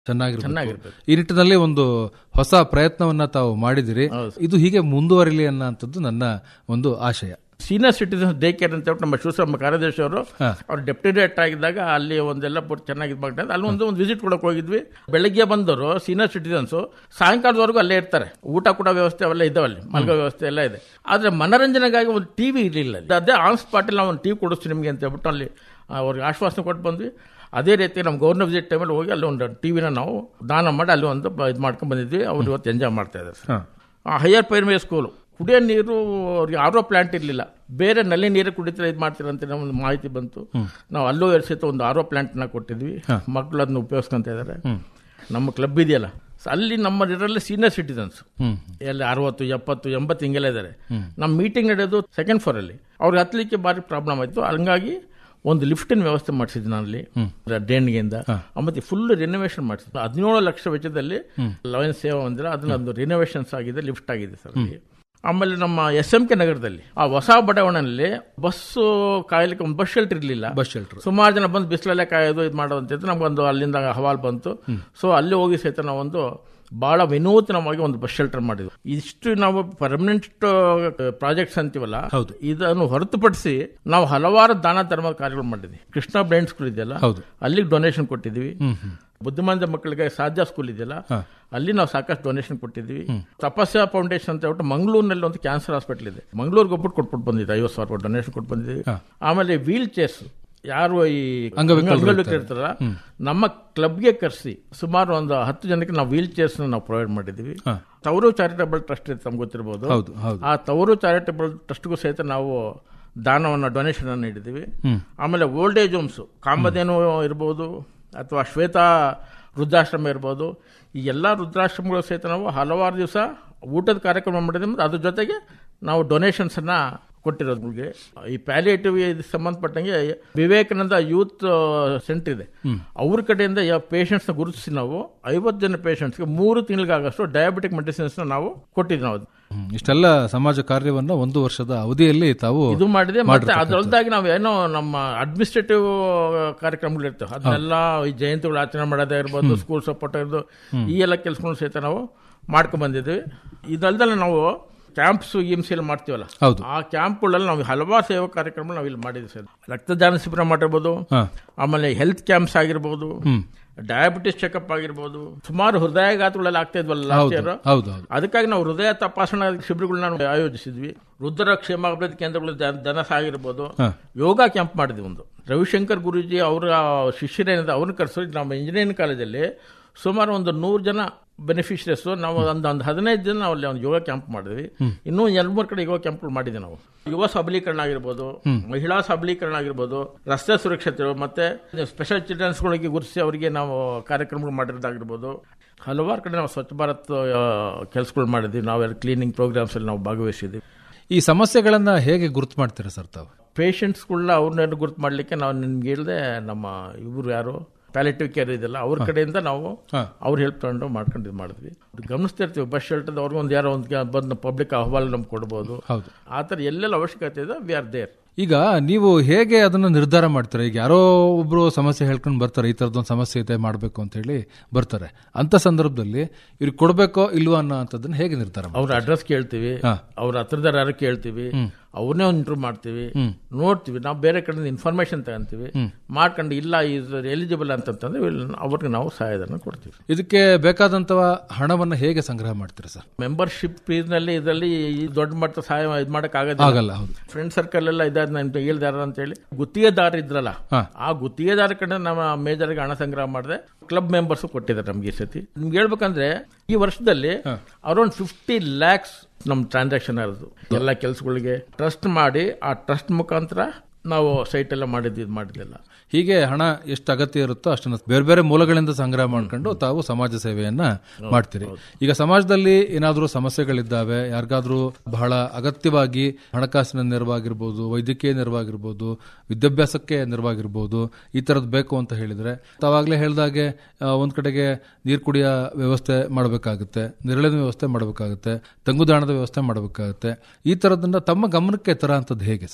ಚೆನ್ನಾಗಿರ್ಬೇಕು ಚೆನ್ನಾಗಿರ್ಬೇಕು. ಈ ನಿಟ್ಟಿನಲ್ಲಿ ಒಂದು ಹೊಸ ಪ್ರಯತ್ನವನ್ನ ತಾವು ಮಾಡಿದಿರಿ ಇದು ಹೀಗೆ ಮುಂದುವರಿಲಿ ಅನ್ನೋಂಥದ್ದು ನನ್ನ ಒಂದು ಆಶಯ ಸೀನಿಯರ್ ಸಿಟಿಸನ್ ಡೇ ಕೇರ್ ಅಂತ ಹೇಳ್ಬಿಟ್ಟು ನಮ್ಮ ಶಿವಸಮ್ಮ ಕಾರ್ಯದರ್ಶಿ ಅವರು ಹಾ. ಅವ್ರು ಡೆಪ್ಟಿ ಡೈರೆಕ್ಟರ್ ಆಗಿದ್ದಾಗ ಅಲ್ಲಿ ಒಂದೆಲ್ಲ ಪೂರ್ತಿ ಚೆನ್ನಾಗಿ ಇದು ಮಾಡ್ತಾರೆ ಅಲ್ಲಿ ಒಂದು ಒಂದು ವಿಸಿಟ್ ಕೊಡಕ್ಕೆ ಹೋಗಿದ್ವಿ ಬೆಳಗ್ಗೆ ಬಂದವರು ಸೀನಿಯರ್ ಸಿಟಿಸನ್ಸ್ ಸಾಯಂಕಾಲದವರೆಗೂ ಅಲ್ಲೇ ಇರ್ತಾರೆ ಊಟ ಕೂಡ ವ್ಯವಸ್ಥೆ ಅವೆಲ್ಲ ಇದಾವೆ ಅಲ್ಲಿ ಮಲ್ಗೋ ವ್ಯವಸ್ಥೆ ಎಲ್ಲ ಇದೆ ಆದ್ರೆ ಮನರಂಜನೆಗಾಗಿ ಒಂದು ಟಿವಿ ಇರಲಿಲ್ಲ ಅಲ್ಲಿ. ಅದೇ ಆನ್ ಸ್ಪಾಟಲ್ಲಿ ನಾವು ಒಂದು ಟಿವಿ ಕೊಡಿಸ್ತೀವಿ ನಿಮಗೆ ಅಂತ ಹೇಳ್ಬಿಟ್ಟು ಅಲ್ಲಿ ಅವ್ರಿಗೆ ಆಶ್ವಾಸನೆ ಕೊಟ್ಟು ಬಂದ್ವಿ ಅದೇ ರೀತಿ ನಮ್ಮ ಗೌರ್ನರ್ ವಿಸಿಟ್ ಟೈಮಲ್ಲಿ ಹೋಗಿ ಅಲ್ಲಿ ಒಂದು ಟಿವಿನ ನಾವು ದಾನ ಮಾಡಿ ಅಲ್ಲಿ ಒಂದು ಇದು ಮಾಡ್ಕೊಂಡು ಬಂದಿದ್ವಿ ಅವ್ರು ಇವತ್ತು ಎಂಜಾಯ್ ಮಾಡ್ತಾ ಇದ್ದಾರೆ ಸರ್. ಆ ಹೈಯರ್ ಪ್ರೈಮರಿ ಸ್ಕೂಲು ಕುಡಿಯೋ ನೀರು ಅವ್ರಿಗೆ ಆರೋ ಪ್ಲಾಂಟ್ ಇರಲಿಲ್ಲ ಬೇರೆ ನಲ್ಲಿ ನೀರು ಕುಡಿತಾರೆ ಇದು ಮಾಡ್ತಾರೆ ಅಂತ ನಮ್ಗೆ ಮಾಹಿತಿ ಬಂತು ನಾವು ಅಲ್ಲೂ ಎರಡು ಸಹಿತ ಒಂದು ಆರೋ ಪ್ಲಾಂಟ್ನ ಕೊಟ್ಟಿದ್ವಿ ಮಕ್ಕಳು ಅದನ್ನ ಉಪಯೋಗಿಸ್ಕೊಂತ ಇದ್ದಾರೆ ನಮ್ಮ ಕ್ಲಬ್ ಇದೆಯಲ್ಲ ಸೊ ಅಲ್ಲಿ ನಮ್ಮ ಇದರಲ್ಲಿ ಸೀನಿಯರ್ ಸಿಟಿಸನ್ಸ್ ಹ್ಮ್ ಎಲ್ಲ ಅರವತ್ತು ಎಪ್ಪತ್ತು ಎಂಬತ್ತು ಹಿಂಗೆಲ್ಲ ಇದ್ದಾರೆ ನಮ್ಮ ಮೀಟಿಂಗ್ ನಡೆಯೋದು ಸೆಕೆಂಡ್ ಫ್ಲೋರ್ ಅಲ್ಲಿ ಅವ್ರಿಗೆ ಹತ್ತಲಿಕ್ಕೆ ಭಾರಿ ಪ್ರಾಬ್ಲಮ್ ಆಯ್ತು ಹಂಗಾಗಿ ಒಂದು ಲಿಫ್ಟಿನ ವ್ಯವಸ್ಥೆ ಮಾಡಿಸಿದ್ವಿ ನಾನಲ್ಲಿ ಡ್ರೈನ್ಗೆಯಿಂದ ಮತ್ತೆ ಫುಲ್ ರಿನೋವೇಷನ್ ಮಾಡಿಸಿದ್ವಿ ಹದಿನೇಳು ಲಕ್ಷ ವೆಚ್ಚದಲ್ಲಿ ಲಯನ್ಸ್ ಸೇವಾ ಮಂದಿರ ಅದನ್ನ ಒಂದು ರಿನೋವೇಷನ್ಸ್ ಆಗಿದೆ ಲಿಫ್ಟ್ ಆಗಿದೆ ಸರ್ ಅಲ್ಲಿ ಆಮೇಲೆ ನಮ್ಮ ಎಸ್ ಎಂ ಕೆ ನಗರದಲ್ಲಿ ಆ ಹೊಸ ಬಡಾವಣೆಯಲ್ಲಿ ಬಸ್ ಕಾಯಲಿಕ್ಕೆ ಒಂದು ಬಸ್ ಶೆಲ್ಟರ್ ಇರಲಿಲ್ಲ ಬಸ್ ಶೆಲ್ಟರ್ ಸುಮಾರು ಜನ ಬಂದು ಬಿಸಿಲಲ್ಲೇ ಕಾಯೋದು ಇದು ಮಾಡೋದು ಅಂತ ನಮ್ಗೊಂದು ಅಲ್ಲಿಂದ ಹವಾಲ್ ಬಂತು ಸೊ ಅಲ್ಲಿ ಹೋಗಿ ಸಹಿತ ನಾವೊಂದು ಬಹಳ ವಿನೂತನವಾಗಿ ಒಂದು ಬಸ್ ಶೆಲ್ಟರ್ ಮಾಡಿದ್ವಿ ಇಷ್ಟು ನಾವು ಪರ್ಮನೆಂಟ್ ಪ್ರಾಜೆಕ್ಟ್ಸ್ ಅಂತೀವಲ್ಲ ಹೌದು. ಇದನ್ನು ಹೊರತುಪಡಿಸಿ ನಾವು ಹಲವಾರು ದಾನ ಧರ್ಮದ ಕಾರ್ಯಗಳು ಮಾಡಿದ್ವಿ ಕೃಷ್ಣ ಬ್ರೈನ್ ಸ್ಕೂಲ್ ಇದೆಯಲ್ಲ ಹೌದು. ಅಲ್ಲಿಗೆ ಡೊನೇಷನ್ ಕೊಟ್ಟಿದ್ವಿ ಹ್ಮ್ ಹ್ಮ್ ಬುದ್ಧಿಮಾಂದ ಮಕ್ಕಳಿಗೆ ಸಾಧ್ಯ ಸ್ಕೂಲ್ ಇದೆಯಲ್ಲ ಅಲ್ಲಿ ನಾವು ಸಾಕಷ್ಟು ಡೊನೇಷನ್ ಕೊಟ್ಟಿದ್ವಿ ತಪಸ್ಯ ಫೌಂಡೇಶನ್ ಅಂತ ಹೇಳ್ಬಿಟ್ಟು ಮಂಗಳೂರಿನಲ್ಲಿ ಒಂದು ಕ್ಯಾನ್ಸರ್ ಹಾಸ್ಪಿಟಲ್ ಇದೆ ಮಂಗಳೂರಿಗೆ ಒಬ್ಬಟ್ಟು ಕೊಟ್ಬಿಟ್ಟು ಬಂದಿದ್ದೆ ಐವತ್ತು ಸಾವಿರ ರೂಪಾಯಿ ಡೊನೇಷನ್ ಕೊಟ್ಟು ಬಂದಿದ್ವಿ ಆಮೇಲೆ ವೀಲ್ ಚೇರ್ಸ್ ಯಾರು ಈ ಅಂಗವಿಕಲರು ಅಂಗವಿಕಲರು ಇರ್ತಾರ ನಮ್ಮ ಕ್ಲಬ್ಗೆ ಕರೆಸಿ ಸುಮಾರು ಒಂದು ಹತ್ತು ಜನಕ್ಕೆ ನಾವು ವೀಲ್ ಚೇರ್ಸ್ ನಾವು ಪ್ರೊವೈಡ್ ಮಾಡಿದ್ವಿ ಹಾ. ತವರು ಚಾರಿಟಬಲ್ ಟ್ರಸ್ಟ್ ಇರುತ್ತೆ ತಮ್ಗೆ ಗೊತ್ತಿರಬಹುದು ಹೌದು ಹೌದು ಆ ತವರು ಚಾರಿಟಬಲ್ ಟ್ರಸ್ಟ್ಗೂ ಸಹಿತ ನಾವು ದಾನವನ್ನು ಡೊನೇಷನ್ ಅನ್ನು ನೀಡಿದ್ದೀವಿ ಹ್ಮ್. ಆಮೇಲೆ ಓಲ್ಡ್ ಏಜ್ ಹೋಮ್ಸ್ ಕಾಮಧೇನು ಇರ್ಬೋದು ಅಥವಾ ಶ್ವೇತಾ ವೃದ್ಧಾಶ್ರಮ ಇರ್ಬೋದು ಈ ಎಲ್ಲ ವೃದ್ಧಾಶ್ರಮಗಳು ಸಹಿತ ನಾವು ಹಲವಾರು ದಿವಸ ಊಟದ ಕಾರ್ಯಕ್ರಮ ಮಾಡಿದ್ವಿ ಮತ್ತು ಅದ್ರ ಜೊತೆಗೆ ನಾವು ಡೊನೇಷನ್ಸನ್ನು ಕೊಟ್ಟಿರೋದ್ರಿಗೆ ಈ ಪ್ಯಾಲಿಯೇಟಿವ್ ಸಂಬಂಧಪಟ್ಟಂಗೆ ವಿವೇಕಾನಂದ ಯೂತ್ ಸೆಂಟರ್ ಇದೆ ಅವ್ರ ಕಡೆಯಿಂದ ಯಾವ ಪೇಷಂಟ್ಸ್ನ ಗುರುತಿಸಿ ನಾವು ಐವತ್ತು ಜನ ಪೇಷಂಟ್ಸ್ಗೆ ಮೂರು ತಿಂಗಳಿಗಾಗಷ್ಟು ಡಯಾಬಿಟಿಕ್ ಮೆಡಿಸಿನ್ಸ್ನ ನಾವು ಕೊಟ್ಟಿದ್ವಿ ನಾವು ಹ್ಮ್. ಇಷ್ಟೆಲ್ಲ ಸಮಾಜ ಕಾರ್ಯವನ್ನ ಒಂದು ವರ್ಷದ ಅವಧಿಯಲ್ಲಿ ತಾವು ಇದು ಮಾಡಿದೆ ಮತ್ತೆ ಅದರೊಳದಾಗಿ ನಾವು ಏನೋ ನಮ್ಮ ಅಡ್ಮಿನಿಸ್ಟ್ರೇಟಿವ್ ಕಾರ್ಯಕ್ರಮಗಳು ಇರ್ತವೆ ಅದನ್ನೆಲ್ಲ ಈ ಜಯಂತಿಗಳು ಆಚರಣೆ ಮಾಡೋದೇ ಇರ್ಬೋದು ಸ್ಕೂಲ್ ಸಪೋರ್ಟ್ ಇರ್ಬೋದು ಈ ಎಲ್ಲ ಕೆಲಸಗಳು ಸಹಿತ ನಾವು ಮಾಡ್ಕೊಂಡ್ ಬಂದಿದ್ವಿ ಇದಲ್ದಲ್ಲ ನಾವು ಕ್ಯಾಂಪ್ಸ್ ಇಮ್ಸ್ ಎಲ್ಲ ಮಾಡ್ತೀವಲ್ಲ ಹೌದು ಆ ಕ್ಯಾಂಪ್ಗಳಲ್ಲಿ ನಾವು ಹಲವಾರು ಸೇವಾ ಕಾರ್ಯಕ್ರಮ ನಾವು ಇಲ್ಲಿ ಮಾಡಿದ್ವಿ ಸರ್ ರಕ್ತದಾನ ಶಿಬಿರ ಮಾಡಿರ್ಬೋದು ಹಾ ಆಮೇಲೆ ಹೆಲ್ತ್ ಕ್ಯಾಂಪ್ಸ್ ಆಗಿರ್ಬೋದು ಹ್ಮ್ ಡಯಾಬಿಟಿಸ್ ಚೆಕಪ್ ಆಗಿರ್ಬೋದು ಸುಮಾರು ಹೃದಯಾಘಾತಗಳೆಲ್ಲ ಆಗ್ತಾ ಇದ್ವಲ್ಲ ಲಾಸ್ಟ್ ಹೌದು ಇಯರ್ ಹೌದು ಹೌದು ಅದಕ್ಕಾಗಿ ನಾವು ಹೃದಯ ತಪಾಸಣಾ ಶಿಬಿರಗಳನ್ನ ನಾವು ಆಯೋಜಿಸಿದ್ವಿ ರುದ್ರ ಕ್ಷೇಮಾಭಿವೃದ್ಧಿ ಕೇಂದ್ರಗಳು ಜನ- ಜನಸ ಆಗಿರ್ಬೋದು ಹಾ. ಯೋಗ ಕ್ಯಾಂಪ್ ಮಾಡಿದ್ವಿ ಒಂದು ರವಿಶಂಕರ್ ಗುರೂಜಿ ಅವರ ಶಿಷ್ಯರೇನಿದೆ ಅವ್ರನ್ನ ಕರೆಸೋ ನಮ್ಮ ಇಂಜಿನಿಯರಿಂಗ್ ಕಾಲೇಜಲ್ಲಿ ಸುಮಾರು ಒಂದು ನೂರು ಜನ ಬೆನಿಫಿಷರೀಸ್ ನಾವು ಒಂದು ಒಂದು ಹದಿನೈದು ಜನ ನಾವು ಅಲ್ಲಿ ಒಂದು ಯೋಗ ಕ್ಯಾಂಪ್ ಮಾಡಿದ್ವಿ ಇನ್ನೂ ಎರಡು ಮೂರು ಕಡೆ ಯೋಗ ಕ್ಯಾಂಪ್ಗಳು ಮಾಡಿದ್ವಿ ನಾವು ಯುವ ಸಬಲೀಕರಣ ಆಗಿರ್ಬೋದು ಮಹಿಳಾ ಸಬಲೀಕರಣ ಆಗಿರ್ಬೋದು ರಸ್ತೆ ಸುರಕ್ಷತೆ ಮತ್ತೆ ಸ್ಪೆಷಲ್ ಚಿಲ್ಡ್ರನ್ಸ್ಗಳಿಗೆ ಗುರುತಿಸಿ ಅವರಿಗೆ ನಾವು ಕಾರ್ಯಕ್ರಮಗಳು ಮಾಡಿರೋದಾಗಿರ್ಬೋದು ಹಲವಾರು ಕಡೆ ನಾವು ಸ್ವಚ್ಛ ಭಾರತ್ ಕೆಲಸಗಳು ಮಾಡಿದ್ವಿ ನಾವೆಲ್ಲ ಕ್ಲೀನಿಂಗ್ ಪ್ರೋಗ್ರಾಮ್ಸ್ ಅಲ್ಲಿ ನಾವು ಭಾಗವಹಿಸಿದ್ವಿ ಈ ಸಮಸ್ಯೆಗಳನ್ನ ಹೇಗೆ ಗುರುತು ಮಾಡ್ತೀರಾ ಸರ್ ತಾವು ಪೇಷಂಟ್ಸ್ಗಳನ್ನ ಅವ್ರನ್ನ ಗುರುತು ಮಾಡಲಿಕ್ಕೆ ನಾವು ನಿಮ್ಗೆ ಹೇಳಿದೆ ನಮ್ಮ ಇವರು ಯಾರು ಪ್ಯಾಲಿಟಿವ್ ಕೇರ್ ಇದೆಲ್ಲ ಅವ್ರ ಕಡೆಯಿಂದ ನಾವು ಹಾ. ಅವ್ರ ಹೆಲ್ಪ್ ತಗೊಂಡು ಮಾಡ್ಕೊಂಡು ಇದು ಮಾಡಿದ್ವಿ ಗಮನಿಸ್ತಾ ಇರ್ತೀವಿ ಬಸ್ ಶೆಲ್ಟರ್ ಅವ್ರಿಗೊಂದು ಯಾರೋ ಒಂದು ಬಂದು ಪಬ್ಲಿಕ್ ಅಹವಾಲು ನಮ್ಗೆ ಕೊಡ್ಬೋದು ಹೌದು ಆ ಥರ ಎಲ್ಲೆಲ್ಲ ಅವಶ್ಯಕತೆ ಇದೆ ವಿ ಆರ್ ದೇರ್ ಈಗ ನೀವು ಹೇಗೆ ಅದನ್ನ ನಿರ್ಧಾರ ಮಾಡ್ತೀರಾ ಈಗ ಯಾರೋ ಒಬ್ರು ಸಮಸ್ಯೆ ಹೇಳ್ಕೊಂಡು ಬರ್ತಾರೆ ಈ ತರದೊಂದು ಸಮಸ್ಯೆ ಇದೆ ಮಾಡಬೇಕು ಅಂತ ಹೇಳಿ ಬರ್ತಾರೆ ಅಂತ ಸಂದರ್ಭದಲ್ಲಿ ಇವ್ರಿಗೆ ಕೊಡ್ಬೇಕೋ ಇಲ್ವಾ ಅನ್ನೋ ಅಂತದನ್ನ ಹೇಗೆ ನಿರ್ಧಾರ ಮಾಡ್ತೀರಾ? ಅವ್ರ ಅಡ್ರೆಸ್ ಕೇಳ್ತೀವಿ ಹಾ. ಅವ್ರ ಹತ್ರದಾರ ಯಾರು ಕೇಳ್ತೀವಿ ಅವ್ರನ್ನೇ ಒಂದು ಇಂಟರ್ವ್ಯೂ ಮಾಡ್ತೀವಿ ನೋಡ್ತೀವಿ ನಾವು ಬೇರೆ ಕಡೆಯಿಂದ ಇನ್ಫಾರ್ಮೇಶನ್ ತಗೊಂತೀವಿ ಮಾಡ್ಕೊಂಡು ಇಲ್ಲ ಇದು ಎಲಿಜಿಬಲ್ ಅಂತಂತಂದ್ರೆ we'll- ಅವ್ರಿಗೆ ನಾವು ಸಹಾಯಧನ ಕೊಡ್ತೀವಿ ಇದಕ್ಕೆ ಬೇಕಾದಂತಹ ಹಣವನ್ನ ಹೇಗೆ ಸಂಗ್ರಹ ಮಾಡ್ತೀರಾ ಸರ್ ಮೆಂಬರ್ಶಿಪ್ ಫೀಸ್ನಲ್ಲಿ ಇದರಲ್ಲಿ ಈ ದೊಡ್ಡ ಮಟ್ಟ ಸಹಾಯ ಇದು ಮಾಡಕ್ ಆಗೋದಿಲ್ಲ ಆಗಲ್ಲ ಹೌದು ಫ್ರೆಂಡ್ ಸರ್ಕಲ್ ಎಲ್ಲ ಇದಾದ ನಾನು ಹೇಳ್ದಾರ ಅಂತ ಹೇಳಿ ಗುತ್ತಿಗೆದಾರ ಇದ್ರಲ್ಲ ಹಾ. ಆ ಗುತ್ತಿಗೆದಾರ ಕಡೆ ನಮ್ಮ ಮೇಜರ್ಗೆ ಹಣ ಸಂಗ್ರಹ ಮಾಡಿದೆ ಕ್ಲಬ್ ಮೆಂಬರ್ಸ್ ಕೊಟ್ಟಿದ್ದಾರೆ ನಮ್ಗೆ ಈ ಸತಿ ನಿಮ್ಗೆ ಹೇಳ್ಬೇಕಂದ್ರೆ ಈ ವರ್ಷದಲ್ಲಿ ಅರೌಂಡ್ ಫಿಫ್ಟಿ ಲ್ಯಾಕ್ಸ್ ನಮ್ ಟ್ರಾನ್ಸಾಕ್ಷನ್ ಇರೋದು ಎಲ್ಲ ಕೆಲಸಗಳಿಗೆ ಟ್ರಸ್ಟ್ ಮಾಡಿ ಆ ಟ್ರಸ್ಟ್ ಮುಖಾಂತರ ನಾವು ಸೈಟ್ ಎಲ್ಲ ಮಾಡಿದ್ದು ಇದು ಮಾಡಿದ್ದಿಲ್ಲ ಹೀಗೆ ಹಣ ಎಷ್ಟು ಅಗತ್ಯ ಇರುತ್ತೋ ಅಷ್ಟನ್ನ ಬೇರೆ ಬೇರೆ ಮೂಲಗಳಿಂದ ಸಂಗ್ರಹ ಮಾಡ್ಕೊಂಡು ತಾವು ಸಮಾಜ ಸೇವೆಯನ್ನ ಮಾಡ್ತೀರಿ ಈಗ ಸಮಾಜದಲ್ಲಿ ಏನಾದರೂ ಸಮಸ್ಯೆಗಳಿದ್ದಾವೆ ಯಾರಿಗಾದ್ರೂ ಬಹಳ ಅಗತ್ಯವಾಗಿ ಹಣಕಾಸಿನ ನೆರವಾಗಿರ್ಬೋದು ವೈದ್ಯಕೀಯ ನೆರವಾಗಿರ್ಬೋದು ವಿದ್ಯಾಭ್ಯಾಸಕ್ಕೆ ನೆರವಾಗಿರ್ಬೋದು ಈ ತರದ್ ಬೇಕು ಅಂತ ಹೇಳಿದ್ರೆ ತಾವಾಗ್ಲೇ ಹೇಳ್ದಾಗೆ ಆ, ಒಂದ್ ಕಡೆಗೆ ನೀರು ಕುಡಿಯೋ ವ್ಯವಸ್ಥೆ ಮಾಡಬೇಕಾಗುತ್ತೆ ನೆರಳಿನ ವ್ಯವಸ್ಥೆ ಮಾಡಬೇಕಾಗುತ್ತೆ ತಂಗುದಾಣದ ವ್ಯವಸ್ಥೆ ಮಾಡಬೇಕಾಗುತ್ತೆ ಈ ತರದನ್ನ ತಮ್ಮ ಗಮನಕ್ಕೆ ತರ ಅಂತದ್ದು ಹೇಗೆ ಸರ್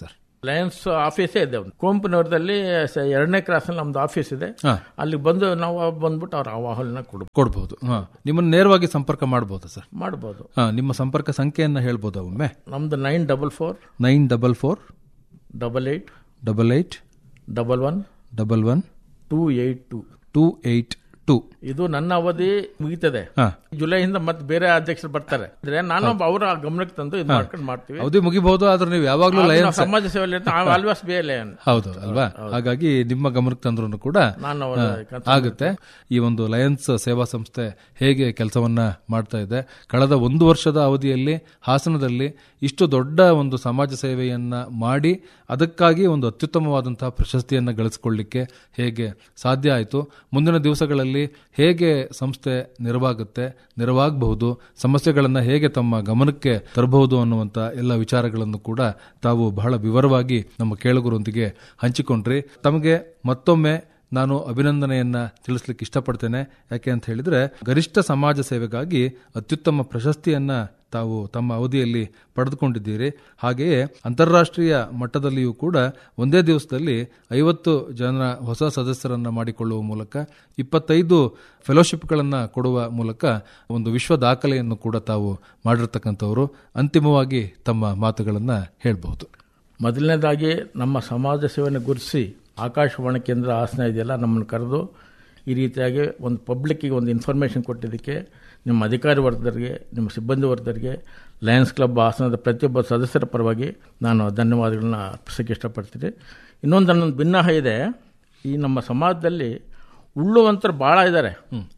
ಲಯನ್ಸ್ ಆಫೀಸೇ ಇದೆ ಒಂದು ಕುಂಪನವರದಲ್ಲಿ ಎರಡನೇ ಕ್ರಾಸ್ ಅಲ್ಲಿ ನಮ್ದು ಆಫೀಸ್ ಇದೆ ಹಾ. ಅಲ್ಲಿ ಬಂದು ನಾವು ಬಂದ್ಬಿಟ್ಟು ಅವ್ರ ಆವಾಹನ ಕೊಡ್ಬೋದು ಕೊಡ್ಬೋದು ಹಾ ನಿಮ್ಮನ್ನು ನೇರವಾಗಿ ಸಂಪರ್ಕ ಮಾಡಬಹುದು ಸರ್ ಮಾಡ್ಬೋದು ಹಾ ನಿಮ್ಮ ಸಂಪರ್ಕ ಸಂಖ್ಯೆಯನ್ನ ಹೇಳ್ಬೋದಾ ಒಮ್ಮೆ ನಮ್ದು nine double four nine double four double eight double eight double one double one two eight two two eight two ಇದು ನನ್ನ ಅವಧಿ ಮುಗಿತದೆ ಹಾ ಜುಲೈಯಿಂದ ಮತ್ತೆ ಬೇರೆ ಅಧ್ಯಕ್ಷರು ಬರ್ತಾರೆ ಅಂದ್ರೆ ನಾನು ಅವರ ಗಮನಕ್ಕೆ ತಂದು ಇದು ಮಾಡ್ಕೊಂಡು ಮಾಡ್ತೀವಿ ಅವಧಿ ಮುಗಿಬಹುದು ಆದ್ರೆ ನೀವು ಯಾವಾಗ್ಲೂ ನಾವು ಲಯನ್ಸ್ ಸಮಾಜ ಸೇವೆಯಲ್ಲಿ ಆಲ್ವಾಸ್ ಬಿ ಎಲ್ ಹೌದು ಅಲ್ವಾ ಹಾಗಾಗಿ ನಿಮ್ಮ ಗಮನಕ್ಕೆ ತಂದ್ರು ಕೂಡ ನಾನು ಅವರ ಆಗುತ್ತೆ ಈ ಒಂದು ಲಯನ್ಸ್ ಸೇವಾ ಸಂಸ್ಥೆ ಹೇಗೆ ಕೆಲಸವನ್ನ ಮಾಡ್ತಾ ಇದೆ ಕಳೆದ ಒಂದು ವರ್ಷದ ಅವಧಿಯಲ್ಲಿ ಹಾಸನದಲ್ಲಿ ಇಷ್ಟು ದೊಡ್ಡ ಒಂದು ಸಮಾಜ ಸೇವೆಯನ್ನ ಮಾಡಿ ಅದಕ್ಕಾಗಿ ಒಂದು ಅತ್ಯುತ್ತಮವಾದಂತಹ ಪ್ರಶಸ್ತಿಯನ್ನ ಗಳಿಸಿಕೊಳ್ಳಿಕ್ಕೆ ಹೇಗೆ ಸಾಧ್ಯ ಆಯಿತು ಮುಂದಿನ ದಿವಸಗಳಲ್ಲಿ ಹೇಗೆ ಸಂಸ್ಥೆ ನೆರವಾಗುತ್ತೆ ನೆರವಾಗಬಹುದು ಸಮಸ್ಯೆಗಳನ್ನ ಹೇಗೆ ತಮ್ಮ ಗಮನಕ್ಕೆ ತರಬಹುದು ಅನ್ನುವಂತ ಎಲ್ಲ ವಿಚಾರಗಳನ್ನು ಕೂಡ ತಾವು ಬಹಳ ವಿವರವಾಗಿ ನಮ್ಮ ಕೇಳುಗರೊಂದಿಗೆ ಹಂಚಿಕೊಂಡ್ರಿ ತಮಗೆ ಮತ್ತೊಮ್ಮೆ ನಾನು ಅಭಿನಂದನೆಯನ್ನ ತಿಳಿಸ್ಲಿಕ್ಕೆ ಇಷ್ಟಪಡ್ತೇನೆ ಯಾಕೆ ಅಂತ ಹೇಳಿದ್ರೆ ಗರಿಷ್ಠ ಸಮಾಜ ಸೇವೆಗಾಗಿ ಅತ್ಯುತ್ತಮ ಪ್ರಶಸ್ತಿಯನ್ನ ತಾವು ತಮ್ಮ ಅವಧಿಯಲ್ಲಿ ಪಡೆದುಕೊಂಡಿದ್ದೀರಿ ಹಾಗೆಯೇ ಅಂತಾರಾಷ್ಟ್ರೀಯ ಮಟ್ಟದಲ್ಲಿಯೂ ಕೂಡ ಒಂದೇ ದಿವಸದಲ್ಲಿ ಐವತ್ತು ಜನ ಹೊಸ ಸದಸ್ಯರನ್ನ ಮಾಡಿಕೊಳ್ಳುವ ಮೂಲಕ ಇಪ್ಪತ್ತೈದು ಫೆಲೋಶಿಪ್ಗಳನ್ನು ಕೊಡುವ ಮೂಲಕ ಒಂದು ವಿಶ್ವ ದಾಖಲೆಯನ್ನು ಕೂಡ ತಾವು ಮಾಡಿರ್ತಕ್ಕಂಥವರು ಅಂತಿಮವಾಗಿ ತಮ್ಮ ಮಾತುಗಳನ್ನ ಹೇಳಬಹುದು ಮೊದಲನೇದಾಗಿ ನಮ್ಮ ಸಮಾಜ ಸೇವೆಯನ್ನು ಗುರುತಿಸಿ ಆಕಾಶವಾಣಿ ಕೇಂದ್ರ ಹಾಸನ ಇದೆಯಲ್ಲ ನಮ್ಮನ್ನು ಕರೆದು ಈ ರೀತಿಯಾಗಿ ಒಂದು ಪಬ್ಲಿಕ್ಕಿಗೆ ಒಂದು ಇನ್ಫಾರ್ಮೇಷನ್ ಕೊಟ್ಟಿದ್ದಕ್ಕೆ ನಿಮ್ಮ ಅಧಿಕಾರಿ ವರ್ಗದವರಿಗೆ ನಿಮ್ಮ ಸಿಬ್ಬಂದಿ ವರ್ಗದವರಿಗೆ ಲಯನ್ಸ್ ಕ್ಲಬ್ ಹಾಸನದ ಪ್ರತಿಯೊಬ್ಬ ಸದಸ್ಯರ ಪರವಾಗಿ ನಾನು ಧನ್ಯವಾದಗಳನ್ನ ಅರ್ಪಿಸೋಕ್ಕೆ ಇಷ್ಟಪಡ್ತೀನಿ ಇನ್ನೊಂದು ನನ್ನೊಂದು ಭಿನ್ನಹ ಇದೆ ಈ ನಮ್ಮ ಸಮಾಜದಲ್ಲಿ ಉಳ್ಳುವಂತರು ಭಾಳ ಇದ್ದಾರೆ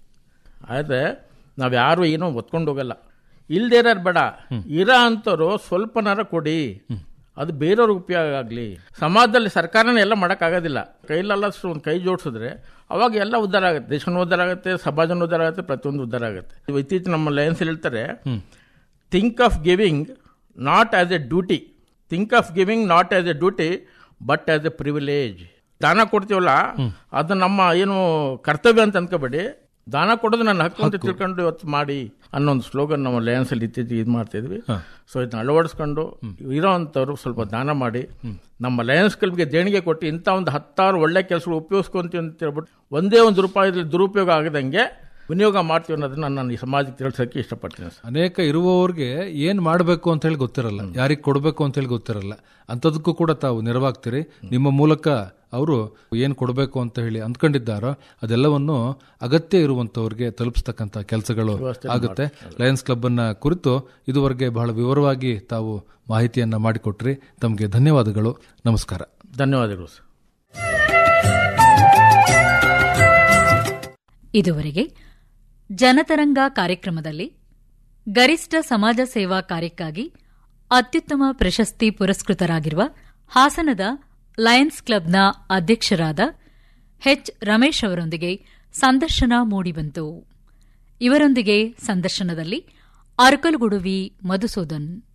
ಆದರೆ ನಾವು ಯಾರು ಏನೋ ಒತ್ಕೊಂಡು ಹೋಗಲ್ಲ ಇಲ್ದೇ ಇರೋರು ಬೇಡ ಇರೋ ಅಂಥವ್ರು ಸ್ವಲ್ಪನಾರ ಕೊಡಿ ಅದು ಬೇರೆಯವ್ರಿಗೆ ಉಪಯೋಗ ಆಗಲಿ ಸಮಾಜದಲ್ಲಿ ಸರ್ಕಾರನೇ ಎಲ್ಲ ಮಾಡೋಕ್ಕಾಗೋದಿಲ್ಲ ಕೈಲೆಲ್ಲ ಒಂದು ಕೈ ಜೋಡಿಸಿದ್ರೆ ಅವಾಗ ಎಲ್ಲ ಉದ್ಧಾರ ಆಗುತ್ತೆ ದೇಶನೂ ಉದ್ಧಾರ ಆಗುತ್ತೆ ಸಮಾಜನೂ ಉದ್ಧಾರ ಆಗುತ್ತೆ ಪ್ರತಿಯೊಂದು ಉದ್ಧಾರ ಆಗುತ್ತೆ ಇವು ಇತ್ತೀಚೆಗೆ ನಮ್ಮ ಲಯನ್ಸ್ ಹೇಳ್ತಾರೆ think of giving not as a duty think of giving not as a duty but as a privilege ದಾನ ಕೊಡ್ತೀವಲ್ಲ ಅದು ನಮ್ಮ ಏನು ಕರ್ತವ್ಯ ಅಂತ ಅನ್ಕೋಬೇಡಿ ದಾನ ಕೊಡೋದು ನನ್ನ ಹಕ್ಕು ಅಂತ ತಿಳ್ಕೊಂಡು ಇವತ್ತು ಮಾಡಿ ಅನ್ನೋ ಒಂದು ಸ್ಲೋಗನ್ ನಮ್ಮ ಲಯನ್ಸ್ ಅಲ್ಲಿ ಇತ್ತೀಚೆಗೆ ಇದು ಮಾಡ್ತಿದ್ವಿ ಸೊ ಇದನ್ನ ಅಳವಡಿಸ್ಕೊಂಡು ಇರೋ ಅಂಥವ್ರು ಸ್ವಲ್ಪ ದಾನ ಮಾಡಿ ನಮ್ಮ ಲಯನ್ಸ್ ಕ್ಲಬ್ಗೆ ದೇಣಿಗೆ ಕೊಟ್ಟು ಇಂಥ ಒಂದು ಹತ್ತಾರು ಒಳ್ಳೆ ಕೆಲಸಗಳು ಉಪಯೋಗಿಸ್ಕೊಂತೀವಿ ಅಂತ ಹೇಳ್ಬಿಟ್ಟು ಒಂದೇ ಒಂದು ರೂಪಾಯಿ ದುರುಪಯೋಗ ಆಗದಂಗೆ ವಿನಿಯೋಗ ಮಾಡ್ತೀವಿ ಅನ್ನೋದನ್ನ ನಾನು ಈ ಸಮಾಜಕ್ಕೆ ತಿಳಿಸೋಕ್ಕೆ ಇಷ್ಟಪಡ್ತೀನಿ ಸರ್ ಅನೇಕ ಇರುವವರಿಗೆ ಏನ್ ಮಾಡಬೇಕು ಅಂತ ಹೇಳಿ ಗೊತ್ತಿರಲ್ಲ ಯಾರಿಗೆ ಕೊಡಬೇಕು ಅಂತ ಹೇಳಿ ಗೊತ್ತಿರಲ್ಲ ಅಂಥದಕ್ಕೂ ಕೂಡ ತಾವು ನೆರವಾಗ್ತೀರಿ ನಿಮ್ಮ ಮೂಲಕ ಅವರು ಏನ್ ಕೊಡಬೇಕು ಅಂತ ಹೇಳಿ ಅಂದ್ಕೊಂಡಿದ್ದಾರೋ ಅದೆಲ್ಲವನ್ನು ಅಗತ್ಯ ಇರುವಂತವ್ರಿಗೆ ತಲುಪಿಸ್ತಕ್ಕಂಥ ಕೆಲಸಗಳು ಆಗುತ್ತೆ ಲಯನ್ಸ್ ಕ್ಲಬ್ ಅನ್ನ ಕುರಿತು ಇದುವರೆಗೆ ಬಹಳ ವಿವರವಾಗಿ ತಾವು ಮಾಹಿತಿಯನ್ನ ಮಾಡಿಕೊಟ್ರಿ ತಮಗೆ ಧನ್ಯವಾದಗಳು ನಮಸ್ಕಾರ ಧನ್ಯವಾದಗಳು ಸರ್ ಇದುವರೆಗೆ ಜನತರಂಗ ಕಾರ್ಯಕ್ರಮದಲ್ಲಿ ಗರಿಷ್ಠ ಸಮಾಜ ಸೇವಾ ಕಾರ್ಯಕ್ಕಾಗಿ ಅತ್ಯುತ್ತಮ ಪ್ರಶಸ್ತಿ ಪುರಸ್ಕೃತರಾಗಿರುವ ಹಾಸನದ ಲಯನ್ಸ್ ಕ್ಲಬ್ನ ಅಧ್ಯಕ್ಷರಾದ ಎಚ್ ರಮೇಶ್ ಅವರೊಂದಿಗೆ ಸಂದರ್ಶನ ಮೂಡಿಬಂತು ಇವರೊಂದಿಗೆ ಸಂದರ್ಶನದಲ್ಲಿ ಅರ್ಕಲುಗುಡುವಿ ಮಧುಸೂದನ್